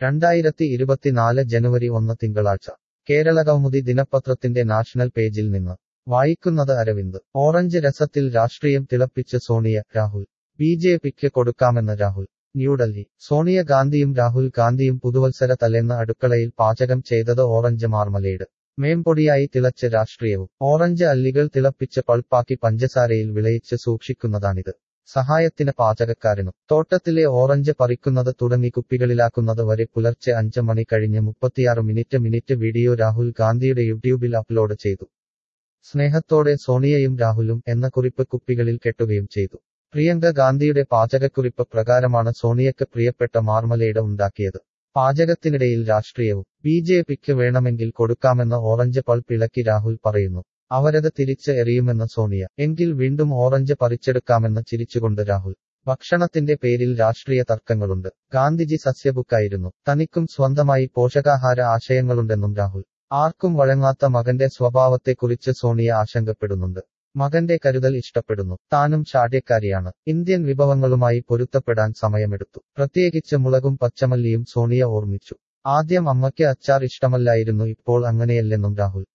രണ്ടായിരത്തി ഇരുപത്തിനാല് ജനുവരി ഒന്ന് തിങ്കളാഴ്ച കേരളകൗമുദി ദിനപത്രത്തിന്റെ നാഷണൽ പേജിൽ നിന്ന് വായിക്കുന്നത് അരവിന്ദ് ഓറഞ്ച് രസത്തിൽ രാഷ്ട്രീയം തിളപ്പിച്ച് സോണിയ രാഹുൽ ബി ജെ പിക്ക് കൊടുക്കാമെന്ന് രാഹുൽ ന്യൂഡൽഹി സോണിയ ഗാന്ധിയും രാഹുൽ ഗാന്ധിയും പുതുവത്സര തലേന്ന് അടുക്കളയിൽ പാചകം ചെയ്തത് ഓറഞ്ച് മാർമലേഡ് മേംപൊടിയായി തിളച്ച് രാഷ്ട്രീയവും ഓറഞ്ച് അല്ലികൾ തിളപ്പിച്ച് പൾപ്പാക്കി പഞ്ചസാരയിൽ വിളയിച്ച് സൂക്ഷിക്കുന്നതാണിത് സഹായത്തിന് പാചകക്കാരനും തോട്ടത്തിലെ ഓറഞ്ച് പറിക്കുന്നത് തുടങ്ങി കുപ്പികളിലാക്കുന്നത് വരെ പുലർച്ചെ അഞ്ച് മണി കഴിഞ്ഞ് മുപ്പത്തിയാറ് മിനിറ്റ് മിനിറ്റ് വീഡിയോ രാഹുൽ ഗാന്ധിയുടെ യൂട്യൂബിൽ അപ്ലോഡ് ചെയ്തു സ്നേഹത്തോടെ സോണിയയും രാഹുലും എന്ന കുറിപ്പ് കുപ്പികളിൽ കെട്ടുകയും ചെയ്തു പ്രിയങ്ക ഗാന്ധിയുടെ പാചകക്കുറിപ്പ് പ്രകാരമാണ് സോണിയക്ക് പ്രിയപ്പെട്ട മാർമലേഡ് ഉണ്ടാക്കിയത് പാചകത്തിനിടയിൽ രാഷ്ട്രീയവും ബി ജെ പിക്ക് വേണമെങ്കിൽ കൊടുക്കാമെന്ന് ഓറഞ്ച് പൾപ്പ് ഇളക്കി രാഹുൽ പറയുന്നു അവരത് തിരിച്ച് എറിയുമെന്ന് സോണിയ എങ്കിൽ വീണ്ടും ഓറഞ്ച് പറിച്ചെടുക്കാമെന്ന് ചിരിച്ചുകൊണ്ട് രാഹുൽ ഭക്ഷണത്തിന്റെ പേരിൽ രാഷ്ട്രീയ തർക്കങ്ങളുണ്ട് ഗാന്ധിജി സസ്യബുക്കായിരുന്നു തനിക്കും സ്വന്തമായി പോഷകാഹാര ആശയങ്ങളുണ്ടെന്നും രാഹുൽ ആർക്കും വഴങ്ങാത്ത മകന്റെ സ്വഭാവത്തെക്കുറിച്ച് സോണിയ ആശങ്കപ്പെടുന്നുണ്ട് മകന്റെ കരുതൽ ഇഷ്ടപ്പെടുന്നു താനും ഷാഢ്യക്കാരിയാണ് ഇന്ത്യൻ വിഭവങ്ങളുമായി പൊരുത്തപ്പെടാൻ സമയമെടുത്തു പ്രത്യേകിച്ച് മുളകും പച്ചമല്ലിയും സോണിയ ഓർമ്മിച്ചു ആദ്യം അമ്മയ്ക്ക് അച്ചാർ ഇഷ്ടമല്ലായിരുന്നു ഇപ്പോൾ അങ്ങനെയല്ലെന്നും രാഹുൽ